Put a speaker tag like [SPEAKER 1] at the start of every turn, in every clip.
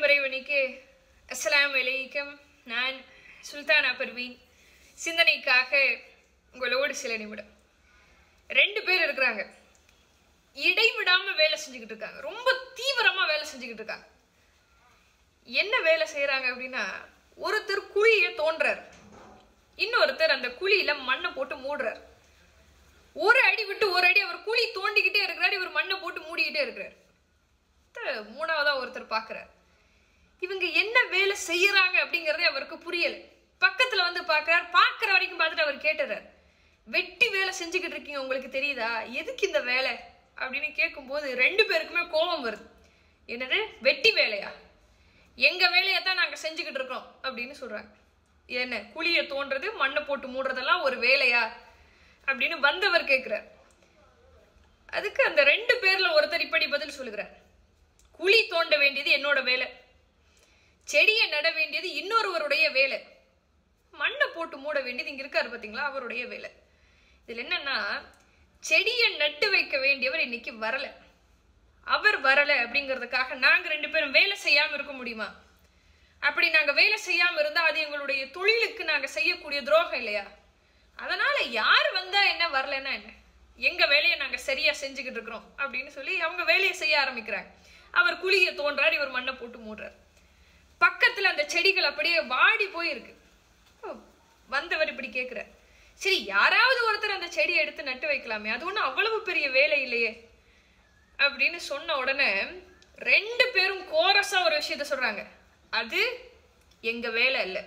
[SPEAKER 1] இறைவனுக்கு அஸ்ஸலாமு அலைக்கும் நான் சுல்தானா பர்வீன் சிந்தனைக்காக உங்களோடு சில நிமிடம் ரெண்டு பேர் இருக்கிறாங்க இடைவிடாம வேலை செஞ்சுக்கிட்டு இருக்காங்க ரொம்ப தீவிரமா வேலை செஞ்சுக்கிட்டு இருக்காங்க என்ன வேலை செய்யறாங்க அப்படின்னா ஒருத்தர் குழியை தோன்றார் இன்னொருத்தர் அந்த குழியில மண்ணை போட்டு மூடுறார் ஒரு அடி விட்டு ஒரு அடி அவர் குழி தோண்டிக்கிட்டே இருக்கிறார் இவர் மண்ணை போட்டு மூடிக்கிட்டே இருக்கிறார் த- மூணாவதா ஒருத்தர் பார்க்கறார் இவங்க என்ன வேலை செய்யறாங்க அப்படிங்கறதே அவருக்கு புரியல பக்கத்துல வந்து பார்க்கறார் பார்க்கற வரைக்கும் பார்த்துட்டு அவர் கேட்டுறார் வெட்டி வேலை செஞ்சுக்கிட்டு இருக்கீங்க உங்களுக்கு தெரியுதா எதுக்கு இந்த வேலை அப்படின்னு கேட்கும்போது ரெண்டு பேருக்குமே கோபம் வருது என்னது வெட்டி வேலையா எங்க வேலையை தான் நாங்க செஞ்சுக்கிட்டு இருக்கோம் அப்படின்னு சொல்றாங்க என்ன குழியை தோன்றது மண்ணை போட்டு மூடுறதெல்லாம் ஒரு வேலையா அப்படின்னு வந்தவர் கேட்கிறார் அதுக்கு அந்த ரெண்டு பேர்ல ஒருத்தர் இப்படி பதில் சொல்லுகிறார் குழி தோண்ட வேண்டியது என்னோட வேலை செடியை நட வேண்டியது இன்னொருவருடைய வேலை மண்ணை போட்டு மூட வேண்டியது இங்க இருக்காரு பாத்தீங்களா அவருடைய வேலை இதுல என்னன்னா செடியை நட்டு வைக்க வேண்டியவர் இன்னைக்கு வரல அவர் வரல அப்படிங்கிறதுக்காக நாங்க ரெண்டு பேரும் வேலை செய்யாம இருக்க முடியுமா அப்படி நாங்க வேலை செய்யாம இருந்தா அது எங்களுடைய தொழிலுக்கு நாங்க செய்யக்கூடிய துரோகம் இல்லையா அதனால யார் வந்தா என்ன வரலன்னா என்ன எங்க வேலையை நாங்க சரியா செஞ்சுக்கிட்டு இருக்கிறோம் அப்படின்னு சொல்லி அவங்க வேலையை செய்ய ஆரம்பிக்கிறாங்க அவர் குழியை தோன்றார் இவர் மண்ணை போட்டு மூடுறார் பக்கத்துல அந்த செடிகள் அப்படியே வாடி போயிருக்கு ஓ, வந்தவர் இப்படி கேக்குறார் சரி யாராவது ஒருத்தர் அந்த செடியை எடுத்து நட்டு வைக்கலாமே அது ஒண்ணும் அவ்வளவு பெரிய வேலை இல்லையே அப்படின்னு சொன்ன உடனே ரெண்டு பேரும் கோரஸா ஒரு விஷயத்த சொல்றாங்க அது எங்க வேலை இல்லை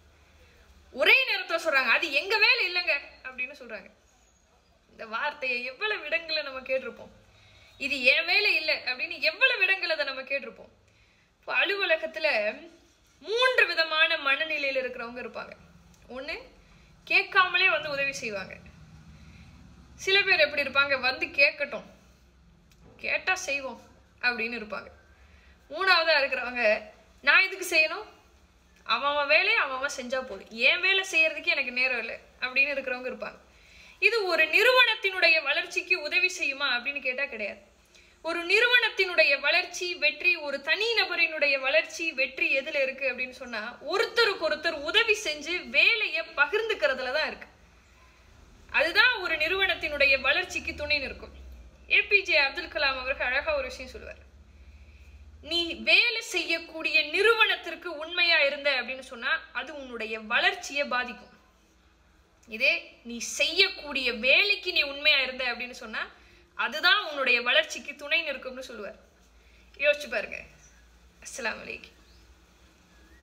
[SPEAKER 1] ஒரே நேரத்துல சொல்றாங்க அது எங்க வேலை இல்லைங்க அப்படின்னு சொல்றாங்க இந்த வார்த்தையை எவ்வளவு இடங்களை நம்ம கேட்டிருப்போம் இது என் வேலை இல்லை அப்படின்னு எவ்வளவு இடங்கள் அதை நம்ம கேட்டிருப்போம் இப்போ அலுவலகத்துல மூன்று விதமான மனநிலையில இருக்கிறவங்க இருப்பாங்க ஒண்ணு கேட்காமலே வந்து உதவி செய்வாங்க சில பேர் எப்படி இருப்பாங்க வந்து கேட்கட்டும் கேட்டா செய்வோம் அப்படின்னு இருப்பாங்க மூணாவதா இருக்கிறவங்க நான் இதுக்கு செய்யணும் அவன் அவன் வேலையை அவன் அவன் செஞ்சா போதும் என் வேலை செய்யறதுக்கு எனக்கு நேரம் இல்லை அப்படின்னு இருக்கிறவங்க இருப்பாங்க இது ஒரு நிறுவனத்தினுடைய வளர்ச்சிக்கு உதவி செய்யுமா அப்படின்னு கேட்டா கிடையாது ஒரு நிறுவனத்தினுடைய வளர்ச்சி வெற்றி ஒரு தனி நபரினுடைய வளர்ச்சி வெற்றி எதுல இருக்கு அப்படின்னு சொன்னா ஒருத்தருக்கு ஒருத்தர் உதவி செஞ்சு வேலையை பகிர்ந்துக்கிறதுல தான் இருக்கு அதுதான் ஒரு நிறுவனத்தினுடைய வளர்ச்சிக்கு துணை நிற்கும் ஏபிஜே அப்துல் கலாம் அவர்கள் அழகா ஒரு விஷயம் சொல்லுவார் நீ வேலை செய்யக்கூடிய நிறுவனத்திற்கு உண்மையா இருந்த அப்படின்னு சொன்னா அது உன்னுடைய வளர்ச்சியை பாதிக்கும் இதே நீ செய்யக்கூடிய வேலைக்கு நீ உண்மையா இருந்த அப்படின்னு சொன்னா அதுதான் உன்னுடைய வளர்ச்சிக்கு துணை நிற்கும்னு சொல்லுவார் யோசிச்சு பாருங்க அஸ்ஸலாமு அலைக்கும்